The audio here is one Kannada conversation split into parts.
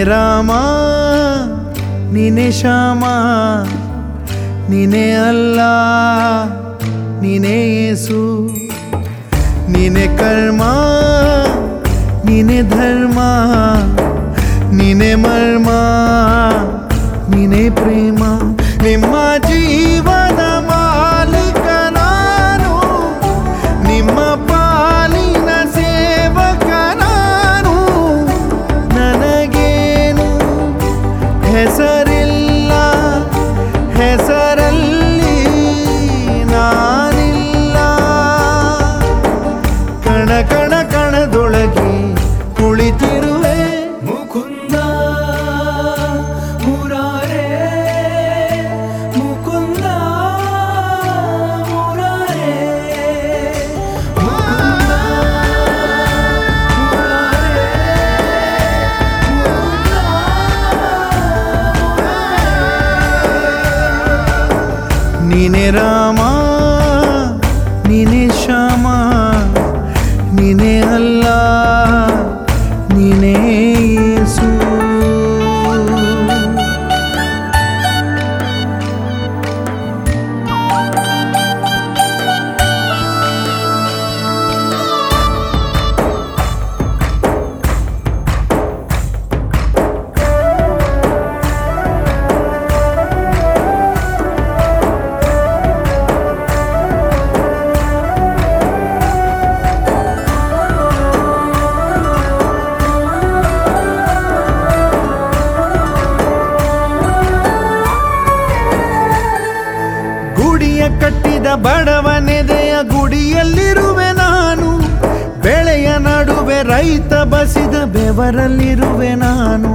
ರಾಮ ನೀನೆ ಶ್ಯಾಮ ನೀನೆ ಅಲ್ಲ ನೀನೆ ಯೇಸು ನೀನೆ ಕರ್ಮ ನೀನೆ ಧರ್ಮ ನೀನೆ ಮರ್ಮ ನೀನೆ ಪ್ರೇಮ ನಿಮ್ಮ ಜೀವನ ಮಾಲೀಕ ನಾನು ನಿಮ್ಮ ಪಾಲಿನ ಸೇವಕ ನಾನು ನನಗೇನು ಹೆಸರಿಲ್ಲ ಹೆಸರಲ್ಲಿ ನಾನಿಲ್ಲ ಕಣ ಕಣ ಕಣದೊಳಗೆ ಕುಳಿತಿರುವೆ ಮುಕುಂದ ಮುರಾರೇ ಮುಕುಂದ ಮುರಾರೇ ಮುಕುಂದ ಮುರಾರೇ ನೀನೆ ರಾಮ ನೀನೆ ಶ್ಯಾಮ ನೀನೆ ಅಲ್ಲ ನೀನೇ ಯೇಸು ಗುಡಿಯ ಕಟ್ಟಿದ ಬಡವನೆದೆಯ ಗುಡಿಯಲ್ಲಿರುವೆ ನಾನು ಬೆಳೆಯ ನಡುವೆ ರೈತ ಬಸಿದ ಬೆವರಲ್ಲಿರುವೆ ನಾನು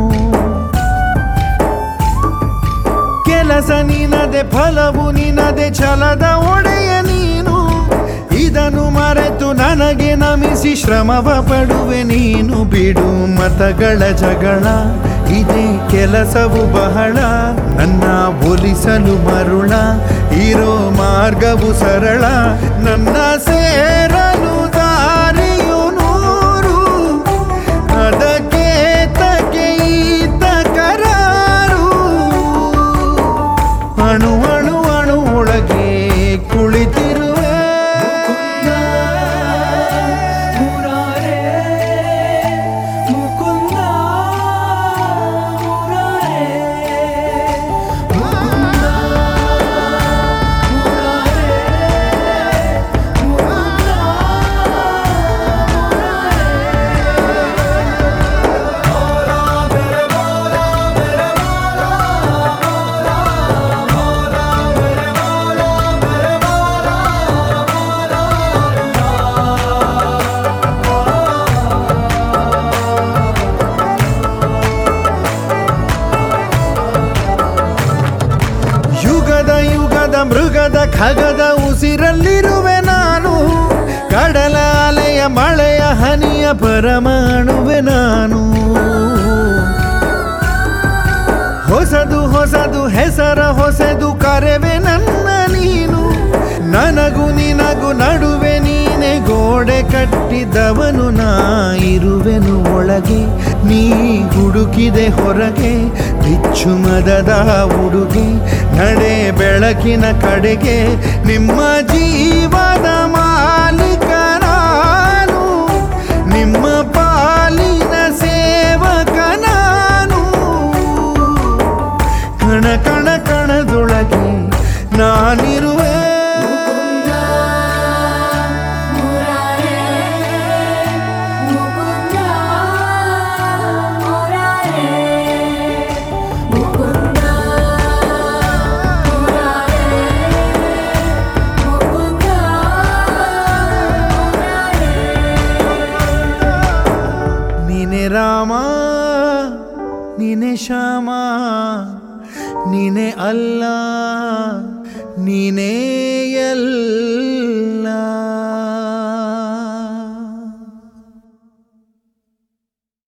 ಕೆಲಸ ನಿನದೆ ಫಲವು ನಿನದೆ ಛಲದ ಒಡೆಯ ನೀನು ಇದನ್ನು ಮರೆತು ನನಗೆ ನಮಿಸಿ ಶ್ರಮವ ಪಡುವೆ ನೀನು ಬಿಡು ಮತಗಳ ಜಗಳ ಇದೇ ಕೆಲಸವು ಬಹಳ ನನ್ನ ಒಲಿಸಲು ಮರುಳ ಇರೋ ಮಾರ್ಗವು ಸರಳ ನನ್ನ ಸೇರಲು ದಾರಿಯು ನೂರು ಅದಕ್ಕೆ ತಕೆ ಈತ ಕರಾರು ಅಣು ಅಣು ಅಣು ಒಳಗೆ ಕುಳಿತಿರುವೆ ಮುರಾರೇ ಮುಕುಂದ ಮುರಾರೇ ಮುಕುಂದ ಮುರಾರೇ ಮುಕುಂದ ಯುಗದ ಯುಗದ ಮೃಗದ ಖಗದ ಉಸಿರಲ್ಲಿರುವೆ ನಾನು ಕಡಲ ಅಲೆಯ ಮಳೆಯ ಹನಿಯ ಪರಮಾಣುವೆ ನಾನು ಹೊಸದು ಹೊಸದು ಹೆಸರ ಹೊಸದು ಕರೆವೆ ನನ್ನ ನೀನು ನನಗೂ ನಿನಗೂ ನಡುವೆ ನೀನೆ ಗೋಡೆ ಕಟ್ಟಿದವನು ನಾ ಇರುವೆನು ಒಳಗೆ ನೀ ಹುಡುಕಿದೆ ಹೊರಗೆ ಬಿಚ್ಚು ಮದದ ಉಡುಗೆ ನಡೆ ಬೆಳಕಿನ ಕಡೆಗೆ ನಿಮ್ಮ ಜೀವದ ಮಾಲೀಕ ನಾನು ನಿಮ್ಮ ಪಾಲಿನ ಸೇವಕ ನಾನು ಕಣ ಕಣ ಕಣದೊಳಗೆ ನಾನಿರುವೆ ಮುರಾರೇ ಮುಕುಂದ ಮುರಾರೇ ಮುಕುಂದ ಮುರಾರೇ ಮುಕುಂದ ಮುರಾರೇ ನೀನೆ ರಾಮ ನೀನೆ ಶ್ಯಾಮ ನೀನೆ ಅಲ್ಲ ನೀನೇ ಎಲ್ಲ